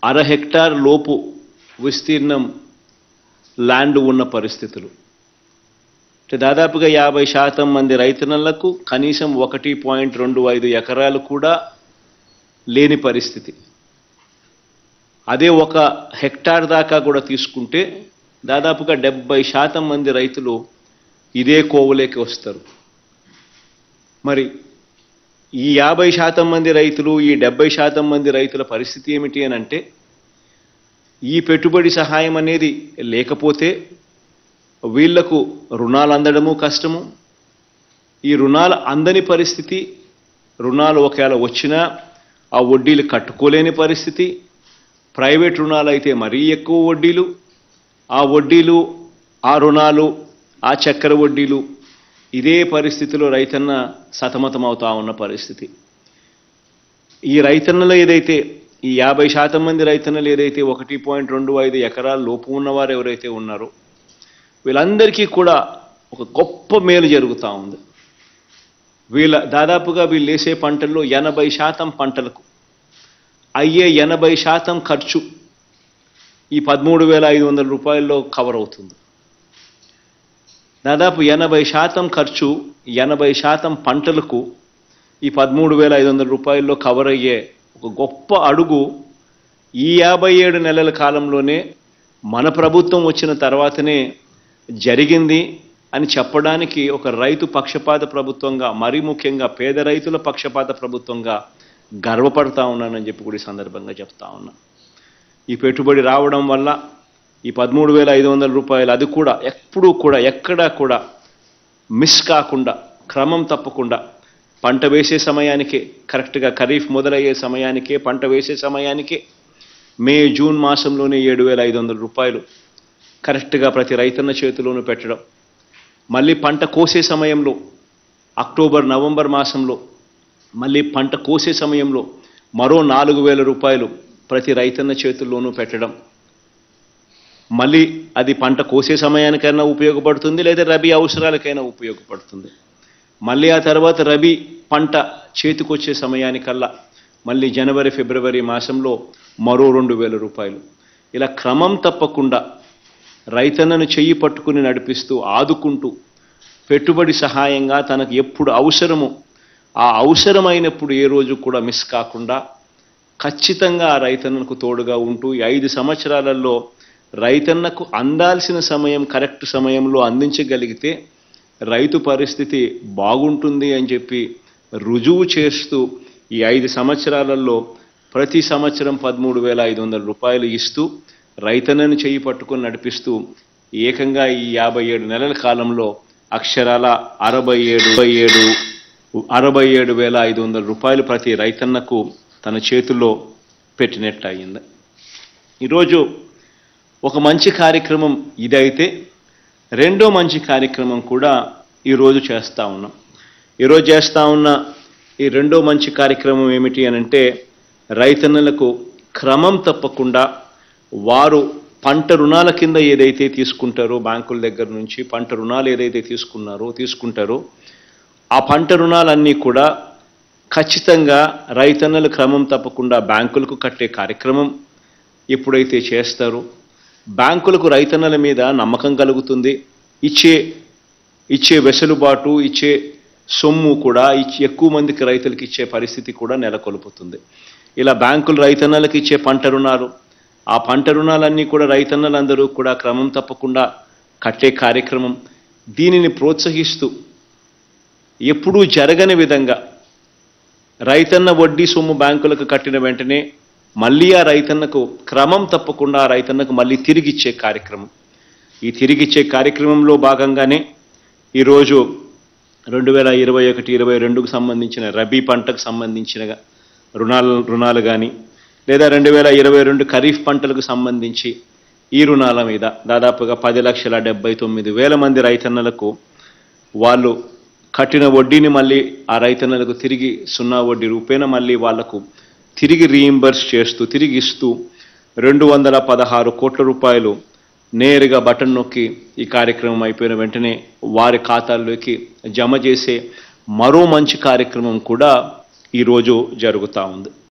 అర హెక్టార్ లోపు విస్తీర్ణం ల్యాండ్ ఉన్న పరిస్థితులు అంటే దాదాపుగా యాభై శాతం మంది రైతన్నలకు కనీసం ఒకటి పాయింట్ రెండు ఐదు ఎకరాలు కూడా లేని పరిస్థితి అదే ఒక హెక్టార్ దాకా కూడా తీసుకుంటే దాదాపుగా డెబ్బై శాతం మంది రైతులు ఇదే కోవలేకి వస్తారు మరి ఈ యాభై శాతం మంది రైతులు ఈ డెబ్బై శాతం మంది రైతుల పరిస్థితి ఏమిటి అని అంటే ఈ పెట్టుబడి సహాయం అనేది లేకపోతే వీళ్లకు రుణాలు అందడము కష్టము ఈ రుణాలు అందని పరిస్థితి రుణాలు ఒకవేళ వచ్చినా ఆ వడ్డీలు కట్టుకోలేని పరిస్థితి ప్రైవేట్ రుణాలు అయితే మరీ ఎక్కువ వడ్డీలు ఆ వడ్డీలు ఆ రుణాలు ఆ చక్కెర వడ్డీలు ఇదే పరిస్థితిలో రైతన్న సతమతమవుతా ఉన్న పరిస్థితి ఈ రైతన్నలు ఏదైతే ఈ యాభై శాతం మంది రైతన్నలు ఏదైతే ఒకటి పాయింట్ రెండు ఐదు ఎకరాల లోపు ఉన్నవారు ఎవరైతే ఉన్నారో వీళ్ళందరికీ కూడా ఒక గొప్ప మేలు జరుగుతూ ఉంది వీళ్ళ దాదాపుగా వీళ్ళు వేసే పంటల్లో ఎనభై శాతం పంటలకు అయ్యే ఎనభై శాతం ఖర్చు ఈ పదమూడు వేల ఐదు వందల రూపాయల్లో కవర్ అవుతుంది దాదాపు ఎనభై శాతం ఖర్చు ఎనభై శాతం పంటలకు ఈ పదమూడు వేల ఐదు వందల రూపాయల్లో కవర్ అయ్యే ఒక గొప్ప అడుగు ఈ యాభై ఏడు నెలల కాలంలోనే మన ప్రభుత్వం వచ్చిన తర్వాతనే జరిగింది అని చెప్పడానికి ఒక రైతు పక్షపాత ప్రభుత్వంగా మరీ ముఖ్యంగా పేద రైతుల పక్షపాత ప్రభుత్వంగా గర్వపడతా ఉన్నానని చెప్పి కూడా ఈ సందర్భంగా చెప్తా ఉన్నా ఈ పెట్టుబడి రావడం వల్ల ఈ పదమూడు వేల ఐదు వందల రూపాయలు అది కూడా ఎప్పుడూ కూడా ఎక్కడా కూడా మిస్ కాకుండా క్రమం తప్పకుండా పంట వేసే సమయానికే కరెక్ట్గా ఖరీఫ్ మొదలయ్యే సమయానికే పంట వేసే సమయానికే మే జూన్ మాసంలోనే ఏడు వేల ఐదు వందల రూపాయలు కరెక్ట్గా ప్రతి రైతన్న చేతిలోనూ పెట్టడం మళ్ళీ పంట కోసే సమయంలో అక్టోబర్ నవంబర్ మాసంలో మళ్ళీ పంట కోసే సమయంలో మరో నాలుగు వేల రూపాయలు ప్రతి రైతన్న చేతుల్లోనూ పెట్టడం మళ్ళీ అది పంట కోసే సమయానికైనా ఉపయోగపడుతుంది లేదా రబీ అవసరాలకైనా ఉపయోగపడుతుంది మళ్ళీ ఆ తర్వాత రబీ పంట చేతికొచ్చే సమయానికల్లా మళ్ళీ జనవరి ఫిబ్రవరి మాసంలో మరో రెండు వేల రూపాయలు ఇలా క్రమం తప్పకుండా రైతన్నను చెయ్యి పట్టుకుని నడిపిస్తూ ఆదుకుంటూ పెట్టుబడి సహాయంగా తనకు ఎప్పుడు అవసరమో ఆ అవసరమైనప్పుడు ఏ రోజు కూడా మిస్ కాకుండా ఖచ్చితంగా ఆ రైతన్నకు తోడుగా ఉంటూ ఈ ఐదు సంవత్సరాలలో రైతన్నకు అందాల్సిన సమయం కరెక్ట్ సమయంలో అందించగలిగితే రైతు పరిస్థితి బాగుంటుంది అని చెప్పి రుజువు చేస్తూ ఈ ఐదు సంవత్సరాలలో ప్రతి సంవత్సరం పదమూడు వేల ఐదు వందల రూపాయలు ఇస్తూ రైతన్నను చేయి పట్టుకొని నడిపిస్తూ ఏకంగా ఈ యాభై ఏడు నెలల కాలంలో అక్షరాల అరవై ఏడు ఏడు అరవై ఏడు వేల ఐదు వందల రూపాయలు ప్రతి రైతన్నకు తన చేతుల్లో పెట్టినట్టు అయింది ఈరోజు ఒక మంచి కార్యక్రమం ఇదైతే రెండో మంచి కార్యక్రమం కూడా ఈరోజు చేస్తూ ఉన్నాం ఈరోజు చేస్తూ ఉన్న ఈ రెండో మంచి కార్యక్రమం ఏమిటి అని అంటే రైతన్నలకు క్రమం తప్పకుండా వారు పంట రుణాల కింద ఏదైతే తీసుకుంటారో బ్యాంకుల దగ్గర నుంచి పంట రుణాలు ఏదైతే తీసుకున్నారో తీసుకుంటారో ఆ పంట రుణాలన్నీ కూడా ఖచ్చితంగా రైతన్నలు క్రమం తప్పకుండా బ్యాంకులకు కట్టే కార్యక్రమం ఎప్పుడైతే చేస్తారో బ్యాంకులకు రైతన్నల మీద నమ్మకం కలుగుతుంది ఇచ్చే ఇచ్చే వెసులుబాటు ఇచ్చే సొమ్ము కూడా ఇచ్చి ఎక్కువ మందికి రైతులకు ఇచ్చే పరిస్థితి కూడా నెలకొల్పుతుంది ఇలా బ్యాంకులు రైతన్నలకు ఇచ్చే పంట రుణాలు ఆ పంట రుణాలన్నీ కూడా రైతన్నలందరూ కూడా క్రమం తప్పకుండా కట్టే కార్యక్రమం దీనిని ప్రోత్సహిస్తూ ఎప్పుడూ జరగని విధంగా రైతన్న వడ్డీ సొమ్ము బ్యాంకులకు కట్టిన వెంటనే మళ్ళీ ఆ రైతన్నకు క్రమం తప్పకుండా ఆ రైతన్నకు మళ్ళీ తిరిగిచ్చే కార్యక్రమం ఈ తిరిగిచ్చే కార్యక్రమంలో భాగంగానే ఈరోజు రెండు వేల ఇరవై ఒకటి ఇరవై రెండుకు సంబంధించిన రబీ పంటకు సంబంధించిన రుణాలు రుణాలు కానీ లేదా రెండు వేల ఇరవై రెండు ఖరీఫ్ పంటలకు సంబంధించి ఈ రుణాల మీద దాదాపుగా పది లక్షల డెబ్బై తొమ్మిది వేల మంది రైతన్నలకు వాళ్ళు కట్టిన వడ్డీని మళ్ళీ ఆ రైతన్నలకు తిరిగి సున్నా వడ్డీ రూపేణ మళ్ళీ వాళ్లకు తిరిగి రీయింబర్స్ చేస్తూ తిరిగి ఇస్తూ రెండు వందల పదహారు కోట్ల రూపాయలు నేరుగా బటన్ నొక్కి ఈ కార్యక్రమం అయిపోయిన వెంటనే వారి ఖాతాల్లోకి జమ చేసే మరో మంచి కార్యక్రమం కూడా ఈరోజు జరుగుతూ ఉంది